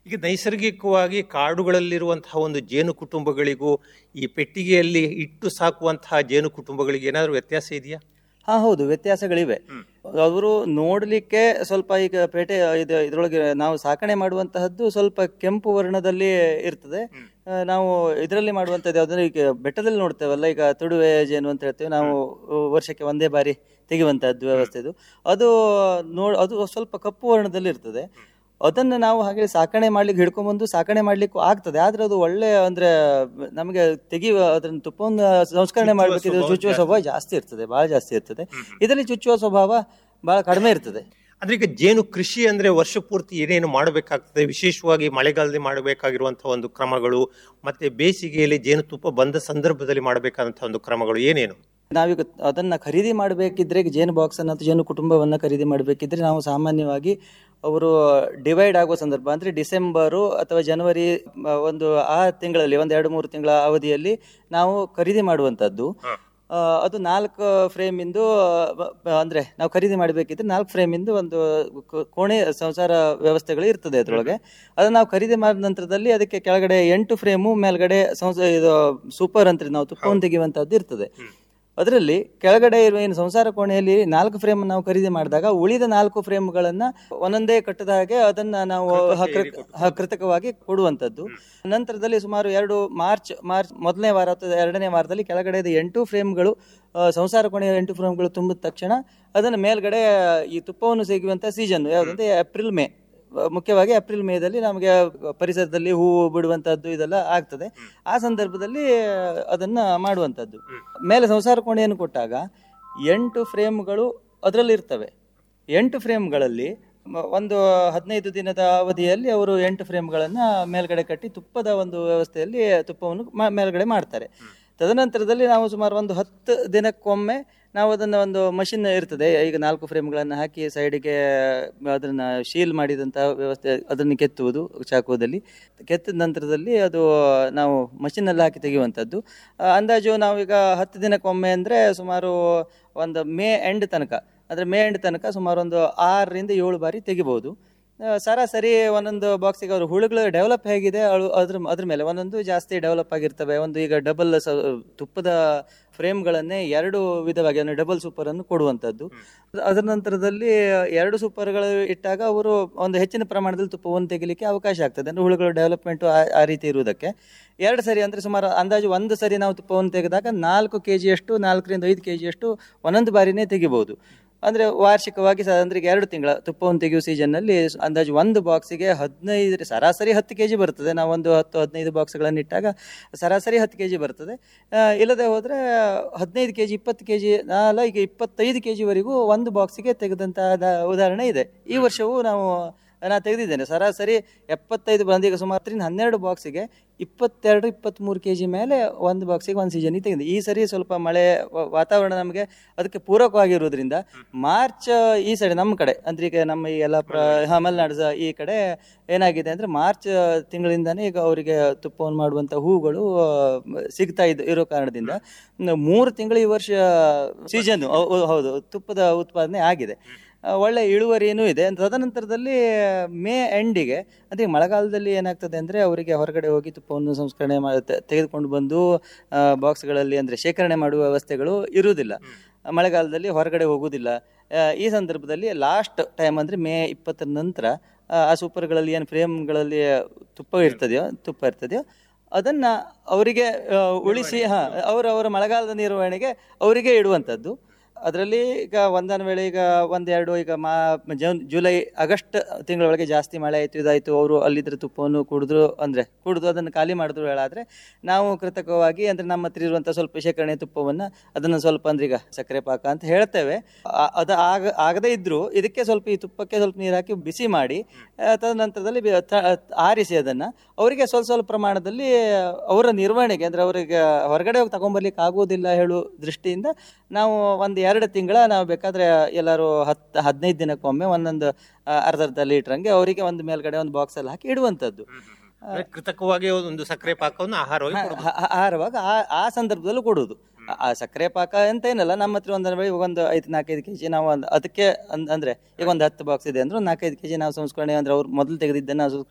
ಈಗ ನೈಸರ್ಗಿಕವಾಗಿ ಕಾಡುಗಳಲ್ಲಿರುವಂತಹ ಒಂದು ಜೇನು ಕುಟುಂಬಗಳಿಗೂ ಈ ಪೆಟ್ಟಿಗೆಯಲ್ಲಿ ಇಟ್ಟು ಸಾಕುವಂತಹ ಜೇನು ಕುಟುಂಬಗಳಿಗೆ ಏನಾದರೂ ವ್ಯತ್ಯಾಸ ಇದೆಯಾ ಹಾ ಹೌದು ವ್ಯತ್ಯಾಸಗಳಿವೆ ಅವರು ನೋಡ್ಲಿಕ್ಕೆ ಸ್ವಲ್ಪ ಈಗ ಪೇಟೆ ಇದು ಇದ್ರೊಳಗೆ ನಾವು ಸಾಕಣೆ ಮಾಡುವಂತಹದ್ದು ಸ್ವಲ್ಪ ಕೆಂಪು ವರ್ಣದಲ್ಲಿ ಇರ್ತದೆ ಆ, ನಾವು ಇದರಲ್ಲಿ ಮಾಡುವಂತದ್ದು ಯಾವ್ದಂದ್ರೆ ಈಗ ಬೆಟ್ಟದಲ್ಲಿ ನೋಡ್ತೇವಲ್ಲ ಈಗ ತುಡುವೆ ಜೇನು ಅಂತ ಹೇಳ್ತೇವೆ ನಾವು ವರ್ಷಕ್ಕೆ ಒಂದೇ ಬಾರಿ ತೆಗೆಯುವಂತಹದ್ದು ವ್ಯವಸ್ಥೆ ಇದು ಅದು ನೋಡ್ ಅದು ಸ್ವಲ್ಪ ಕಪ್ಪು ವರ್ಣದಲ್ಲಿ ಇರ್ತದೆ ಅದನ್ನ ನಾವು ಹಾಗೆ ಸಾಕಣೆ ಮಾಡ್ಲಿಕ್ಕೆ ಹಿಡ್ಕೊಂಡ್ಬಂದು ಸಾಕಣೆ ಮಾಡ್ಲಿಕ್ಕೂ ಆಗ್ತದೆ ಆದ್ರೆ ಅದು ಒಳ್ಳೆ ಅಂದ್ರೆ ನಮಗೆ ತೆಗಿಯುವ ಅದನ್ನ ತುಪ್ಪವನ್ನು ಸಂಸ್ಕರಣೆ ಮಾಡ್ಬೇಕಿದ್ರೆ ಸ್ವಭಾವ ಚುಚ್ಚುವ ಸ್ವಭಾವ ಜಾಸ್ತಿ ಇರ್ತದೆ ಬಹಳ ಜಾಸ್ತಿ ಇರ್ತದೆ ಇದರಲ್ಲಿ ಚುಚ್ಚುವ ಸ್ವಭಾವ ಬಹಳ ಕಡಿಮೆ ಇರ್ತದೆ ಅಂದ್ರೆ ಈಗ ಜೇನು ಕೃಷಿ ಅಂದ್ರೆ ವರ್ಷ ಪೂರ್ತಿ ಏನೇನು ಮಾಡಬೇಕಾಗ್ತದೆ ವಿಶೇಷವಾಗಿ ಮಳೆಗಾಲದಲ್ಲಿ ಮಾಡಬೇಕಾಗಿರುವಂತಹ ಒಂದು ಕ್ರಮಗಳು ಮತ್ತೆ ಬೇಸಿಗೆಯಲ್ಲಿ ಜೇನುತುಪ್ಪ ಬಂದ ಸಂದರ್ಭದಲ್ಲಿ ಮಾಡಬೇಕಾದಂತಹ ಒಂದು ಕ್ರಮಗಳು ಏನೇನು ನಾವೀಗ ಅದನ್ನ ಖರೀದಿ ಮಾಡಬೇಕಿದ್ರೆ ಈಗ ಜೇನು ಬಾಕ್ಸ್ ಅನ್ನ ಅಥವಾ ಜೇನು ಕುಟುಂಬವನ್ನ ಖರೀದಿ ಮಾಡಬೇಕಿದ್ರೆ ನಾವು ಸಾಮಾನ್ಯವಾಗಿ ಅವರು ಡಿವೈಡ್ ಆಗುವ ಸಂದರ್ಭ ಅಂದ್ರೆ ಡಿಸೆಂಬರು ಅಥವಾ ಜನವರಿ ಮ, ಒಂದು ಆ ತಿಂಗಳಲ್ಲಿ ಒಂದು ಎರಡು ಮೂರು ತಿಂಗಳ ಅವಧಿಯಲ್ಲಿ ನಾವು ಖರೀದಿ ಮಾಡುವಂತದ್ದು ಆ, ಅದು ನಾಲ್ಕು ಫ್ರೇಮ್ ಇಂದು ಆ, ಅಂದ್ರೆ ನಾವು ಖರೀದಿ ಮಾಡಬೇಕಿದ್ರೆ ನಾಲ್ಕು ಫ್ರೇಮ್ ಇಂದು ಒಂದು ಕೋ- ಕೋಣೆ ಸಂಸಾರ ವ್ಯವಸ್ಥೆಗಳು ಇರ್ತದೆ ಅದ್ರೊಳಗೆ ಅದನ್ನ ನಾವು ಖರೀದಿ ಮಾಡಿದ ನಂತರದಲ್ಲಿ ಅದಕ್ಕೆ ಕೆಳಗಡೆ ಎಂಟು ಫ್ರೇಮು ಮೇಲ್ಗಡೆ ಸಂಸ ಇದು ಸೂಪರ್ ಅಂತ ನಾವು ತುಪ್ಪವನ್ನು ತೆಗೆಯುವಂತದ್ದು ಇರ್ತದೆ ಅದರಲ್ಲಿ ಕೆಳಗಡೆ ಇರುವ ಏನು ಸಂಸಾರ ಕೋಣೆಯಲ್ಲಿ ನಾಲ್ಕು ಫ್ರೇಮ್ ನಾವು ಖರೀದಿ ಮಾಡಿದಾಗ ಉಳಿದ ನಾಲ್ಕು ಫ್ರೇಮ್ಗಳನ್ನ ಒಂದೊಂದೇ ಕಟ್ಟದ ಹಾಗೆ ಅದನ್ನ ನಾವು ಹಕ್ರ- ಹ- ಕೃತಕವಾಗಿ ಕೊಡುವಂತದ್ದು ನಂತರದಲ್ಲಿ ಸುಮಾರು ಎರಡು ಮಾರ್ಚ್ ಮಾರ್ಚ್ ಮೊದಲನೇ ವಾರ ಅಥವಾ ಎರಡನೇ ವಾರದಲ್ಲಿ ಕೆಳಗಡೆ ಎಂಟು ಫ್ರೇಮ್ಗಳು ಆ, ಸಂಸಾರ ಕೋಣೆಯ ಎಂಟು ಫ್ರೇಮ್ಗಳು ತುಂಬಿದ ತಕ್ಷಣ ಅದನ್ನು ಮೇಲ್ಗಡೆ ಈ ತುಪ್ಪವನ್ನು ಸಿಗುವಂತ ಸೀಸನ್ ಯಾವುದಂದ್ರೆ ಏಪ್ರಿಲ್ ಮೇ ಮುಖ್ಯವಾಗಿ ಏಪ್ರಿಲ್ ಮೇದಲ್ಲಿ ನಮಗೆ ಪರಿಸರದಲ್ಲಿ ಹೂವು ಬಿಡುವಂತದ್ದು ಇದೆಲ್ಲ ಆಗ್ತದೆ ಆ ಸಂದರ್ಭದಲ್ಲಿ ಅದನ್ನ ಮಾಡುವಂತದ್ದು ಮೇಲೆ ಸಂಸಾರ ಕೋಣೆಯನ್ನು ಕೊಟ್ಟಾಗ ಎಂಟು ಫ್ರೇಮ್ಗಳು ಅದರಲ್ಲಿ ಇರ್ತವೆ ಎಂಟು ಫ್ರೇಮ್ಗಳಲ್ಲಿ ಮ- ಒಂದು ಹದಿನೈದು ದಿನದ ಅವಧಿಯಲ್ಲಿ ಅವರು ಎಂಟು ಫ್ರೇಮ್ಗಳನ್ನ ಮೇಲ್ಗಡೆ ಕಟ್ಟಿ ತುಪ್ಪದ ಒಂದು ವ್ಯವಸ್ಥೆಯಲ್ಲಿ ತುಪ್ಪವನ್ನು ಮ- ಮೇಲ್ಗಡೆ ಮಾಡ್ತಾರೆ ತದನಂತರದಲ್ಲಿ ನಾವು ಸುಮಾರು ಒಂದು ಹತ್ತು ದಿನಕ್ಕೊಮ್ಮೆ ನಾವು ಅದನ್ನ ಒಂದು ಮಷಿನ್ ಇರ್ತದೆ ಈಗ ನಾಲ್ಕು ಫ್ರೇಮ್ಗಳನ್ನು ಹಾಕಿ ಸೈಡಿಗೆ ಅದನ್ನ ಶೀಲ್ ಮಾಡಿದಂತಹ ವ್ಯವಸ್ಥೆ ಅದನ್ನು ಕೆತ್ತುವುದು ಚಾಕುವದಲ್ಲಿ ಕೆತ್ತಿದ ನಂತರದಲ್ಲಿ ಅದು ನಾವು ಮಷಿನಲ್ಲಿ ಹಾಕಿ ತೆಗೆಯುವಂಥದ್ದು ಆ, ಅಂದಾಜು ನಾವೀಗ ಹತ್ತು ದಿನಕ್ಕೊಮ್ಮೆ ಅಂದರೆ ಸುಮಾರು ಒಂದು ಮೇ ಎಂಡ್ ತನಕ ಅಂದರೆ ಮೇ ಎಂಡ್ ತನಕ ಸುಮಾರು ಒಂದು ಆರರಿಂದ ಏಳು ಬಾರಿ ತೆಗಿಬಹುದು ಆ, ಸರಾಸರಿ ಒಂದೊಂದು ಬಾಕ್ಸಿಗೆ ಅವರು ಹುಳುಗಳು ಡೆವಲಪ್ ಹೇಗಿದೆ ಅಳು- ಅದ್ರ ಅದ್ರ ಮೇಲೆ ಒಂದೊಂದು ಜಾಸ್ತಿ ಡೆವಲಪ್ ಆಗಿರ್ತವೆ ಒಂದು ಈಗ ಡಬಲ್ ತುಪ್ಪದ ಫ್ರೇಮ್ಗಳನ್ನೇ ಎರಡು ವಿಧವಾಗಿ ಅಂದರೆ ಡಬಲ್ ಸೂಪರ್ ಅನ್ನು ಕೊಡುವಂಥದ್ದು ಅದರ ನಂತರದಲ್ಲಿ ಎರಡು ಸೂಪರ್ಗಳು ಇಟ್ಟಾಗ ಅವರು ಒಂದು ಹೆಚ್ಚಿನ ಪ್ರಮಾಣದಲ್ಲಿ ತುಪ್ಪವನ್ನು ತೆಗಿಲಿಕ್ಕೆ ಅವಕಾಶ ಆಗ್ತದೆ ಅಂದರೆ ಹುಳುಗಳು ಡೆವಲಪ್ಮೆಂಟು ಆ ರೀತಿ ಇರುವುದಕ್ಕೆ ಎರಡು ಸರಿ ಅಂದರೆ ಸುಮಾರು ಅಂದಾಜು ಒಂದು ಸರಿ ನಾವು ತುಪ್ಪವನ್ನು ತೆಗೆದಾಗ ನಾಲ್ಕು ಕೆ ಜಿಯಷ್ಟು ನಾಲ್ಕರಿಂದ ಐದು ಕೆ ಜಿಯಷ್ಟು ಒಂದೊಂದು ಬಾರಿನೇ ತೆಗಿಬಹುದು ಅಂದ್ರೆ ವಾರ್ಷಿಕವಾಗಿ ಸ- ಅಂದ್ರೆ ಈಗ ಎರಡು ತಿಂಗಳ ತುಪ್ಪವನ್ನು ತೆಗೆಯುವ ಸೀಸನ್ನಲ್ಲಿ ಅಂದಾಜು ಒಂದು ಬಾಕ್ಸಿಗೆ ಹದಿನೈದು ಸರಾಸರಿ ಹತ್ತು ಕೆಜಿ ಬರ್ತದೆ ನಾವು ಒಂದು ಹತ್ತು ಹದಿನೈದು ಬಾಕ್ಸ್ಗಳನ್ನು ಇಟ್ಟಾಗ ಸರಾಸರಿ ಹತ್ತು ಕೆಜಿ ಬರ್ತದೆ ಆ, ಇಲ್ಲದೆ ಹೋದ್ರೆ ಹದಿನೈದು ಕೆಜಿ ಇಪ್ಪತ್ತು ಕೆಜಿ ಅಲ್ಲ ಈಗ ಇಪ್ಪತ್ತೈದು ಕೆಜಿವರೆಗೂ ಒಂದು ಬಾಕ್ಸಿಗೆ ತೆಗೆದಂತಹ ಉದಾಹರಣೆ ಇದೆ ಈ ವರ್ಷವೂ ನಾವು ನಾನು ತೆಗೆದಿದ್ದೇನೆ ಸರಾಸರಿ ಎಪ್ಪತ್ತೈದು ಬಂದು ಈಗ ಸುಮಾರು ಹತ್ತರಿಂದ ಹನ್ನೆರಡು ಬಾಕ್ಸಿಗೆ ಇಪ್ಪತ್ತೆರಡು ಇಪ್ಪತ್ತ್ಮೂರು ಕೆ ಜಿ ಮೇಲೆ ಒಂದು ಬಾಕ್ಸಿಗೆ ಒಂದು ಸೀಸನಿಗೆ ತೆಗೆದು ಈ ಸರಿ ಸ್ವಲ್ಪ ಮಳೆ ವ- ವಾತಾವರಣ ನಮಗೆ ಅದಕ್ಕೆ ಪೂರಕವಾಗಿರುವುದರಿಂದ ಮಾರ್ಚ್ ಈ ಸೈಡ್ ನಮ್ಮ ಕಡೆ ಅಂದ್ರೆ ಈಗ ನಮ್ಮ ಈ ಎಲ್ಲ ಪ್ರ ಹಾ, ಮಲೆನಾಡು ಸಹ ಈ ಕಡೆ ಏನಾಗಿದೆ ಅಂದ್ರೆ ಮಾರ್ಚ್ ತಿಂಗಳಿಂದಾನೇ ಈಗ ಅವರಿಗೆ ತುಪ್ಪವನ್ನು ಮಾಡುವಂತ ಹೂಗಳು ಆ, ಸಿಗ್ತಾ ಇದ್ದ ಇರೋ ಕಾರಣದಿಂದ ಇನ್ನು ಮೂರು ತಿಂಗಳು ಈ ವರ್ಷ ಸೀಸನ್ ಹೌದು ತುಪ್ಪದ ಉತ್ಪಾದನೆ ಆಗಿದೆ ಆ, ಒಳ್ಳೆ ಇಳುವರಿನೂ ಇದೆ ತದನಂತರದಲ್ಲಿ ಮೇ ಎಂಡಿಗೆ ಅದೇ ಮಳೆಗಾಲದಲ್ಲಿ ಏನಾಗ್ತದೆ ಅಂದರೆ ಅವರಿಗೆ ಹೊರಗಡೆ ಹೋಗಿ ತುಪ್ಪವನ್ನು ಸಂಸ್ಕರಣೆ ಮಾ ತೆ- ತೆಗೆದುಕೊಂಡು ಬಂದು ಆ, ಬಾಕ್ಸ್ಗಳಲ್ಲಿ ಅಂದರೆ ಶೇಖರಣೆ ಮಾಡುವ ವ್ಯವಸ್ಥೆಗಳು ಇರುವುದಿಲ್ಲ ಮಳೆಗಾಲದಲ್ಲಿ ಹೊರಗಡೆ ಹೋಗುವುದಿಲ್ಲ ಆ, ಈ ಸಂದರ್ಭದಲ್ಲಿ ಲಾಸ್ಟ್ ಟೈಮ್ ಅಂದರೆ ಮೇ ಇಪ್ಪತ್ತರ ನಂತರ ಆ, ಆ ಸೂಪರ್ಗಳಲ್ಲಿ ಏನು ಫ್ರೇಮ್ಗಳಲ್ಲಿ ತುಪ್ಪ ಇರ್ತದೆಯೋ ತುಪ್ಪ ಇರ್ತದೆಯೋ ಅದನ್ನ ಅವರಿಗೆ ಆ, ಉಳಿಸಿ ಹಾ ಅವರ ಅವರ ಮಳೆಗಾಲದ ನಿರ್ವಹಣೆಗೆ ಅವರಿಗೆ ಇಡುವಂಥದ್ದು ಅದರಲ್ಲಿ ಈಗ ಒಂದೊಂದು ವೇಳೆ ಈಗ ಒಂದೆರಡು ಈಗ ಮಾ ಜೂನ್ ಜುಲೈ ಆಗಸ್ಟ್ ತಿಂಗಳೊಳಗೆ ಜಾಸ್ತಿ ಮಳೆ ಆಯಿತು ಇದಾಯಿತು ಅವರು ಅಲ್ಲಿದ್ರ ತುಪ್ಪವನ್ನು ಕುಡಿದ್ರು ಅಂದರೆ ಕುಡಿದು ಅದನ್ನು ಖಾಲಿ ಮಾಡಿದ್ರು ಹೇಳಾದರೆ ನಾವು ಕೃತಕವಾಗಿ ಅಂದರೆ ನಮ್ಮ ಹತ್ರ ಇರುವಂಥ ಸ್ವಲ್ಪ ಶೇಖರಣೆ ತುಪ್ಪವನ್ನು ಅದನ್ನು ಸ್ವಲ್ಪ ಅಂದ್ರೆ ಈಗ ಸಕ್ಕರೆ ಪಾಕ ಅಂತ ಹೇಳ್ತೇವೆ ಆ- ಅದು ಆಗ ಆಗದೇ ಇದ್ದರೂ ಇದಕ್ಕೆ ಸ್ವಲ್ಪ ಈ ತುಪ್ಪಕ್ಕೆ ಸ್ವಲ್ಪ ನೀರು ಹಾಕಿ ಬಿಸಿ ಮಾಡಿ ಆ, ತದನಂತರದಲ್ಲಿ ಬಿ- ತ- ಆರಿಸಿ ಅದನ್ನು ಅವರಿಗೆ ಸ್ವಲ್ಪ ಸ್ವಲ್ಪ ಪ್ರಮಾಣದಲ್ಲಿ ಅವರ ನಿರ್ವಹಣೆಗೆ ಅಂದರೆ ಅವರಿಗೆ ಹೊರಗಡೆ ಹೋಗಿ ತಗೊಂಬರ್ಲಿಕ್ಕೆ ಆಗುವುದಿಲ್ಲ ಹೇಳುವ ದೃಷ್ಟಿಯಿಂದ ನಾವು ಒಂದು ಎರಡು ತಿಂಗಳ ನಾವು ಬೇಕಾದ್ರೆ ಎಲ್ಲರೂ ಹತ್ತು ಹದಿನೈದು ದಿನಕ್ಕೊಮ್ಮೆ ಒಂದೊಂದು ಆ, ಅರ್ಧ ಅರ್ಧ ಲೀಟ್ರಂಗೆ ಅವರಿಗೆ ಒಂದು ಮೇಲ್ಗಡೆ ಒಂದು ಬಾಕ್ಸಲ್ಲಿ ಹಾಕಿ ಇಡುವಂಥದ್ದು ಅಂದ್ರೆ ಕೃತಕವಾಗಿ ಒಂದು ಸಕ್ಕರೆ ಪಾಕವನ್ನು ಆಹಾರವಾಗಿ ಕೊಡೋದು. ಆ- ಆ- ಆಹಾರವಾಗ ಆ ಆ ಸಂದರ್ಭದಲ್ಲೂ ಕೊಡುವುದು ಆ- ಆ ಸಕ್ಕರೆ ಪಾಕ ಅಂತ ಏನಲ್ಲ ನಮ್ಮ ಹತ್ರ ಒಂದರ ಬಳಿ ಒಂದು ಐದು ನಾಲ್ಕೈದು ಕೆ ಜಿ ನಾವು ಒಂದು ಅದಕ್ಕೆ ಅಂದ್- ಅಂದ್ರೆ ಈಗ ಒಂದು ಹತ್ತು ಬಾಕ್ಸ್ ಇದೆ ಅಂದ್ರೆ ಒಂದು ನಾಲ್ಕೈದು ಕೆ ಜಿ ನಾವು ಸಂಸ್ಕರಣೆ ಅಂದ್ರೆ ಅವ್ರು ಮೊದಲು ತೆಗೆದಿದ್ದನ್ನು ನಾವು